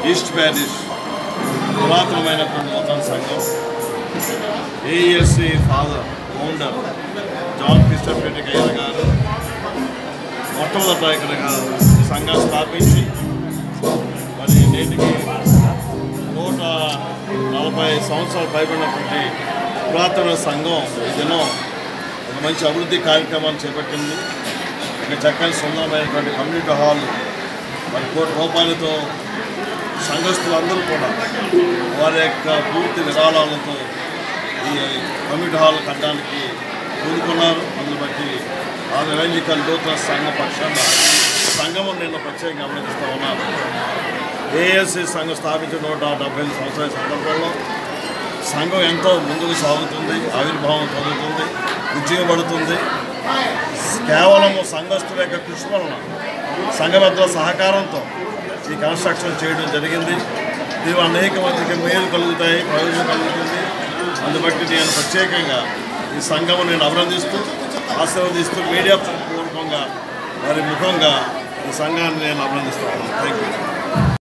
east Paris పురాతనమైనటువంటి నూతన సంఘం ASC father founder John Christopher Iyer గారు మొట్టమొదట ఇక్కడగా సంఘం స్థాపించి మరి నేటికి నూట నలభై సంవత్సరాలు పైబడినటువంటి పురాతన సంఘం ఈ దినం ఒక మంచి అభివృద్ధి కార్యక్రమాన్ని చేపట్టింది ఒక చక్కని సుందరమైనటువంటి కమ్యూనిటీ హాల్ మరి కోటి రూపాయలతో సంఘస్థులందరూ కూడా వారి యొక్క పూర్తి విరాళాలతో ఈ కమ్యూనిటీ హాల్ కట్టడానికి కూడుకున్నారు అందుని బట్టి ఆ ఎవెంజికల్ నూతన సంఘ పక్షాన సంఘము నేను ప్రత్యేకంగా గమనిస్తూ ఉన్నాను ఏఎస్సి సంఘం స్థాపించిన నూట డెబ్బై ఐదు సంవత్సరాల సందర్భంలో సంఘం ఎంతో ముందుకు సాగుతుంది ఆవిర్భావం కలుగుతుంది ఉద్యోగపడుతుంది కేవలం సంఘస్థుల యొక్క కృషి వలన సంఘ పెద్దల సహకారంతో ఈ కన్స్ట్రక్షన్ చేయడం జరిగింది దీని అనేక మందికి మేలు కలుగుతాయి ప్రయోజనం కలుగుతుంది అందుబట్టి నేను ప్రత్యేకంగా ఈ సంఘము నేను అభినందిస్తూ ఆశీర్వదిస్తూ మీడియా పూర్వకంగా వారి ముఖంగా ఈ సంఘాన్ని నేను అభినందిస్తాను థ్యాంక్ యూ